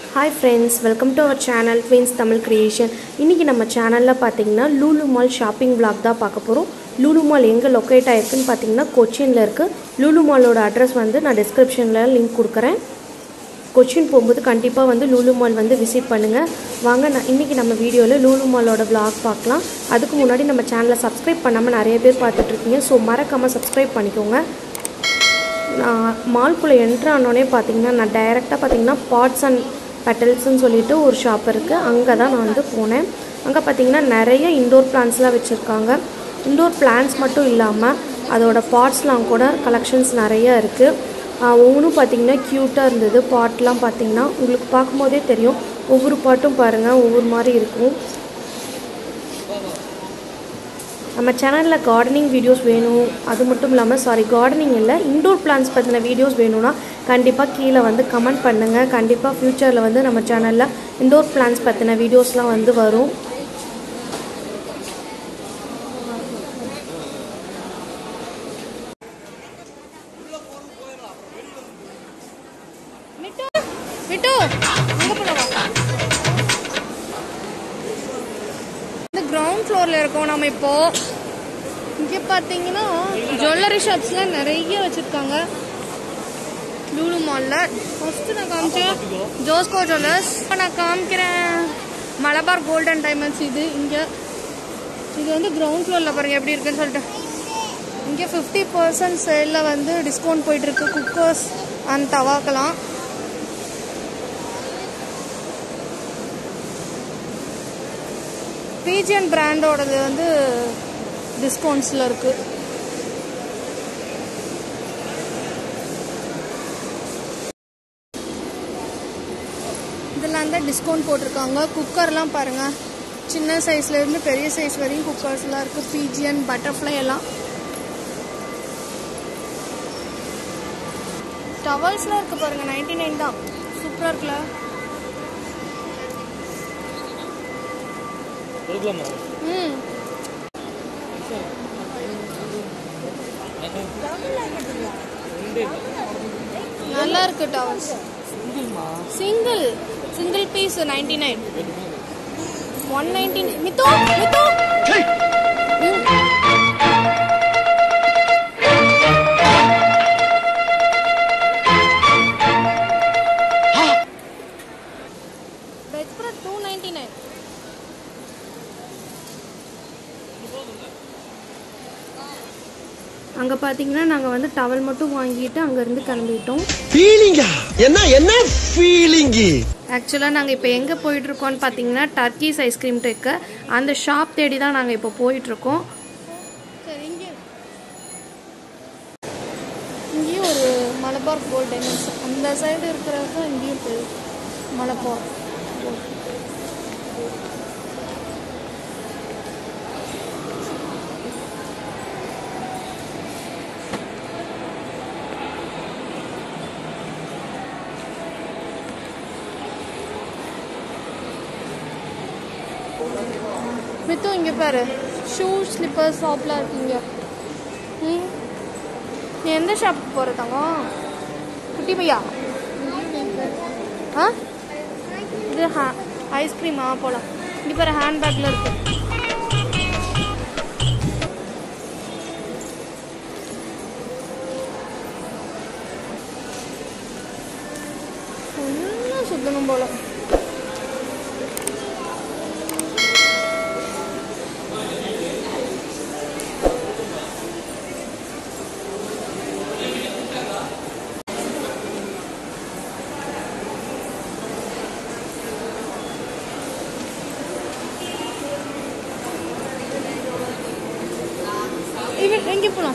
Hi friends welcome to our channel twins Tamil creation இன்றைக்கி நம்ம சேனலில் பார்த்தீங்கன்னா லூலு மால் ஷாப்பிங் பிளாக் தான் பார்க்க போகிறோம் லூலு மால் எங்கே லொக்கேட் ஆயிருக்குன்னு பார்த்தீங்கன்னா கொச்சினில் இருக்குது லூலு மாலோட அட்ரஸ் வந்து நான் டிஸ்கிரிப்ஷனில் லிங்க் கொடுக்குறேன் கொச்சின் போகும்போது கண்டிப்பாக வந்து லூலு மால் வந்து விசிட் பண்ணுங்கள் வாங்க நான் இன்றைக்கி நம்ம வீடியோவில் லூலு மாலோட vlog பார்க்கலாம் அதுக்கு முன்னாடி நம்ம சேனலை சப்ஸ்கிரைப் பண்ணாமல் நிறைய பேர் பார்த்துட்ருக்கீங்க ஸோ மறக்காமல் சப்ஸ்கிரைப் பண்ணிக்கோங்க நான் மால்குள்ளே என்ட்ரு ஆனோடனே பார்த்தீங்கன்னா நான் டைரெக்டாக பார்த்தீங்கன்னா பாட்ஸ் அண்ட் பெட்டல்ஸ்னு சொல்லிட்டு ஒரு ஷாப் இருக்குது அங்கே தான் நான் வந்து போனேன் அங்கே பார்த்தீங்கன்னா நிறைய இண்டோர் பிளான்ஸ்லாம் வச்சுருக்காங்க இண்டோர் பிளான்ஸ் மட்டும் இல்லாமல் அதோட பாட்ஸ்லாம் கூட கலெக்ஷன்ஸ் நிறைய இருக்குது ஒவ்வொன்றும் பார்த்தீங்கன்னா க்யூட்டாக இருந்தது பாட்லாம் பார்த்தீங்கன்னா உங்களுக்கு பார்க்கும்போதே தெரியும் ஒவ்வொரு பாட்டும் பாருங்கள் ஒவ்வொரு மாதிரி இருக்கும் நம்ம சேனலில் கார்டனிங் வீடியோஸ் வேணும் அது மட்டும் இல்லாமல் சாரி கார்டனிங் இல்லை இண்டோர் பிளான்ஸ் பற்றின வீடியோஸ் வேணும்னா கண்டிப்பாக கீழே வந்து கமெண்ட் பண்ணுங்கள் கண்டிப்பாக ஃப்யூச்சரில் வந்து நம்ம சேனலில் இண்டோர் பிளான்ஸ் பற்றின வீடியோஸ்லாம் வந்து வரும் மிட்டு மிட்டு எங்க போலாம் இந்த கிரவுண்ட் ஃப்ளோர்ல இருக்கோம் நம்ம இப்போ இங்க பாத்தீங்கன்னா ஜுவல்லரி ஷாப்ஸ்லாம் நிறைய வச்சிருக்காங்க லூலு மால்ல ஃபர்ஸ்ட் நான் காமிச்சேன் ஜோஸ்கோ ஜுவல்லர்ஸ் இப்போ நான் காமிக்கிறேன் மலபார் கோல்டன் டைமண்ட்ஸ் இது இங்க இது வந்து கிரவுண்ட் ஃப்ளோர்ல பாருங்க எப்படி இருக்குன்னு சொல்லிட்டு இங்கே ஃபிஃப்டி பர்சன்ட் சேலில் வந்து டிஸ்கவுண்ட் போயிட்டு இருக்கு குக்கர்ஸ் அண்ட் தவாக்கெல்லாம் பிஜிஎன் பிராண்டோடது வந்து டிஸ்கவுண்ட்ஸில் இருக்கு இதெல்லாம் தான் டிஸ்கவுண்ட் போட்டிருக்காங்க குக்கர்லாம் பாருங்க சின்ன சைஸ்ல இருந்து பெரிய சைஸ் வரையும் குக்கர்ஸ்லாம் இருக்கு பிஜிஎன் பட்டர்ஃப்ளை எல்லாம் டவல்ஸ்லாம் இருக்கு பாருங்க நைன்டி நைன் தான் சூப்பராக இருக்குல்ல கொடுக்கலாமா ம் நல்லா இருக்கு towels single single piece ninety nine one ninety மித்தோ மித்தோ ம். Veg bread two ninety nine அங்கே பார்த்தீங்கன்னா நாங்கள் வந்து டவல் மட்டும் வாங்கிட்டு அங்கேருந்து கிளம்பிட்டோம் ஃபீலிங்கா என்ன என்ன ஃபீலிங்கு ஆக்சுவலாக நாங்கள் இப்போ எங்கே போயிட்டுருக்கோம்னு பார்த்தீங்கன்னா டர்க்கீஸ் ஐஸ்கிரீம் டெக்கு அந்த ஷாப் தேடி தான் நாங்கள் இப்போ போயிட்டுருக்கோம் சரி இங்கே இங்கேயும் ஒரு மலபார் கோல்ட் டைமண்ட்ஸ் அந்த சைடு இருக்கிறது தான் இங்கேயும் இருக்குது மலபார் மித்து இங்கே பாரு ஷூ ஸ்லிப்பர் ஷாப்லாம் இருக்கீங்க ம் நீ எந்த ஷாப்புக்கு போகிற தங்கம் குட்டி பையா ஆ இது ஹே ஐஸ்கிரீமா போகலாம் இங்கே பாரு ஹேண்ட்பேக்கில் இருக்கு ஃபுல்லாக சுற்றணும் போல இவன் எங்கே போகலாம்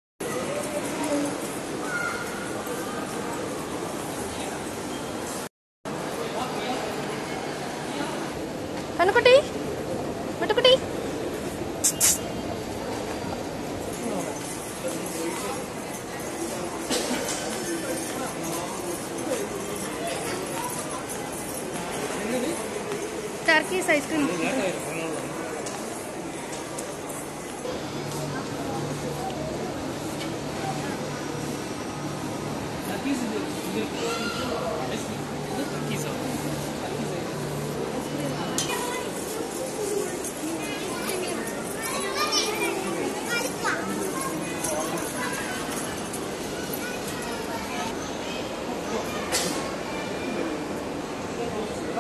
கண்ணுக்குட்டி மட்டுக்குட்டி டர்க்கீஸ் ஐஸ்கிரீம்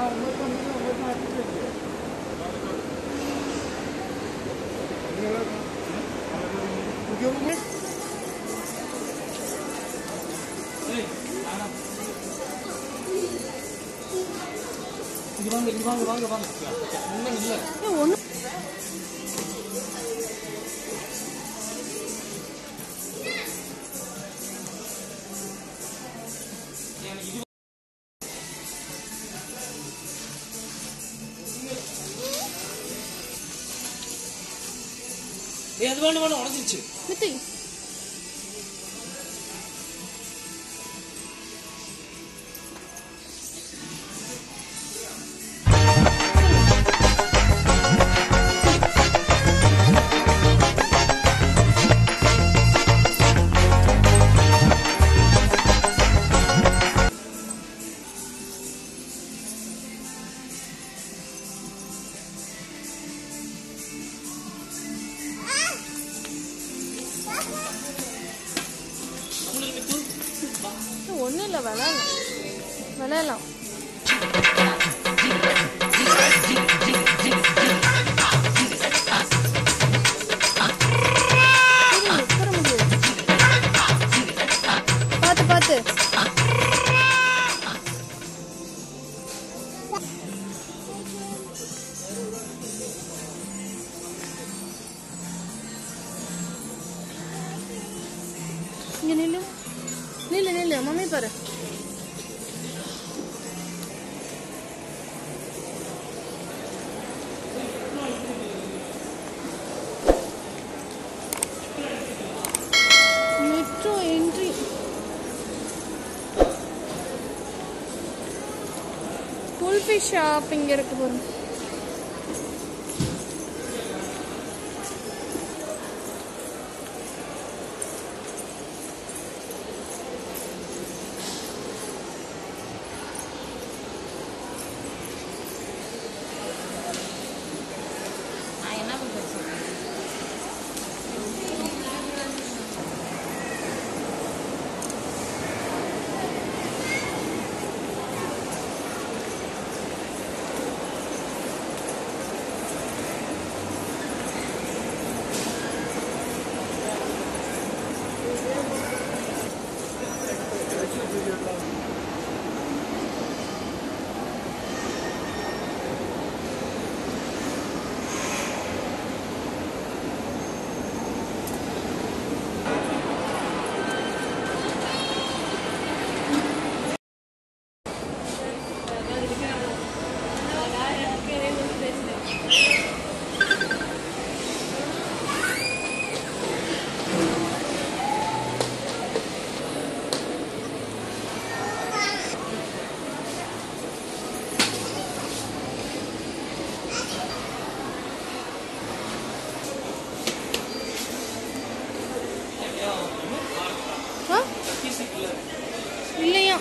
ஏய் அது வேணும் வேணும் உடஞ்சிருச்சு மித்தி ஒன்றும் இல்லை விளையாடலாம் விளையாடலாம் இரு, உட்கார முடியாது. பார்த்து பார்த்து இங்க நில்லு நில்லு நில்லு மம்மி பாரு மெட்ரோ என்ட்ரி குல்ஃபி ஷாப் இங்க இருக்கு பாருங்க ஆ? இல்லையா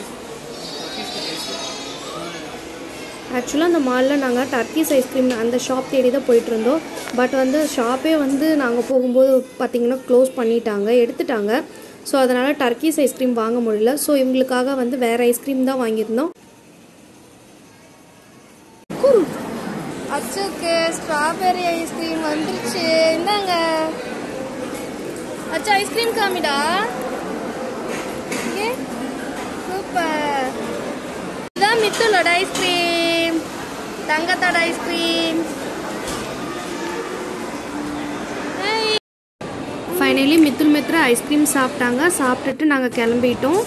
ஆக்சுவலாக அந்த மாலில் நாங்கள் டர்க்கிஸ் ஐஸ்கிரீம் அந்த ஷாப் தேடி தான் போயிட்டு இருந்தோம் பட் வந்து ஷாப்பே வந்து நாங்கள் போகும்போது பார்த்தீங்கன்னா க்ளோஸ் பண்ணிட்டாங்க எடுத்துட்டாங்க ஸோ அதனால் டர்க்கிஸ் ஐஸ்கிரீம் வாங்க முடியல ஸோ இவங்களுக்காக வந்து வேறு ஐஸ்கிரீம் தான் வாங்கியிருந்தோம் அச்சுக்கு ஸ்ட்ராபெரி ஐஸ்கிரீம் வந்துருச்சு இந்தாங்க அச்சு ஐஸ்கிரீம் காமிடா ஓகே சூப்பர் இதான் மித்துலோட ஐஸ்கிரீம் தங்கத்தோட ice cream finally Mithul Mithra ice cream சாப்பிட்டாங்க சாப்பிட்டுட்டு நாங்கள் கிளம்பிட்டோம்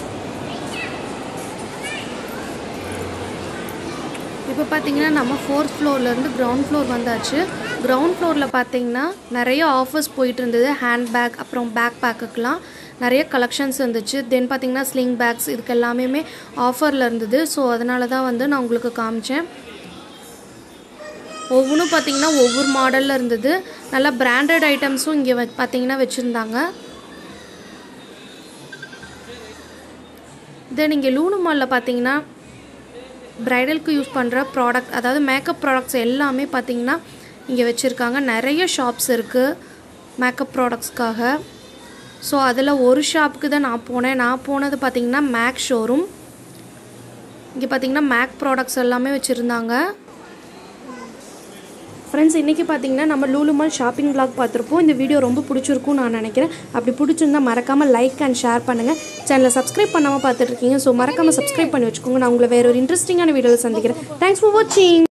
இப்போ பார்த்தீங்கன்னா நம்ம ஃபோர்த் ஃப்ளோர்லேருந்து கிரவுண்ட் ஃப்ளோர் வந்தாச்சு கிரவுண்ட் ஃப்ளோரில் பார்த்தீங்கன்னா நிறைய ஆஃபர்ஸ் போயிட்டு இருந்தது ஹேண்ட் பேக் அப்புறம் பேக் பேக்குக்கெலாம் நிறைய கலெக்ஷன்ஸ் இருந்துச்சு தென் பார்த்தீங்கன்னா ஸ்லிங் பேக்ஸ் இதுக்கு எல்லாமே ஆஃபரில் இருந்தது ஸோ அதனால தான் வந்து நான் உங்களுக்கு காமிச்சேன் ஒவ்வொன்றும் பார்த்தீங்கன்னா ஒவ்வொரு மாடலில் இருந்தது நல்லா பிராண்டட் ஐட்டம்ஸும் இங்கே வ பார்த்தீங்கன்னா வச்சுருந்தாங்க தென் இங்கே லூனு மாலில் பார்த்தீங்கன்னா ப்ரைடலுக்கு யூஸ் பண்ணுற ப்ராடக்ட் அதாவது மேக்கப் ப்ராடக்ட்ஸ் எல்லாமே பார்த்தீங்கன்னா இங்கே வச்சுருக்காங்க நிறைய ஷாப்ஸ் இருக்குது மேக்கப் ப்ராடக்ட்ஸ்க்காக ஸோ அதில் ஒரு ஷாப்புக்கு தான் நான் போனேன் நான் போனது பார்த்தீங்கன்னா மேக் ஷோரூம் இங்கே பார்த்தீங்கன்னா மேக் ப்ராடக்ட்ஸ் எல்லாமே வச்சுருந்தாங்க ஃப்ரெண்ட்ஸ் இன்றைக்கி பார்த்தீங்கன்னா நம்ம லூலு மால் ஷாப்பிங் vlog பார்த்துருப்போம் இந்த வீடியோ ரொம்ப பிடிச்சிருக்கும் நான் நினைக்கிறேன் அப்படி பிடிச்சிருந்தா மறக்காமல் லைக் அண்ட் ஷேர் பண்ணுங்கள் சேனலை சப்ஸ்கிரைப் பண்ணாமல் பார்த்துட்டு இருக்கீங்க ஸோ மறக்காமல் சப்ஸ்கிரைப் பண்ணி வச்சுக்கோங்க நான் உங்களை வேற ஒரு இன்ட்ரெஸ்டிங்கான வீடியோவில் சந்திக்கிறேன் தேங்க்ஸ் ஃபார் வாட்சிங்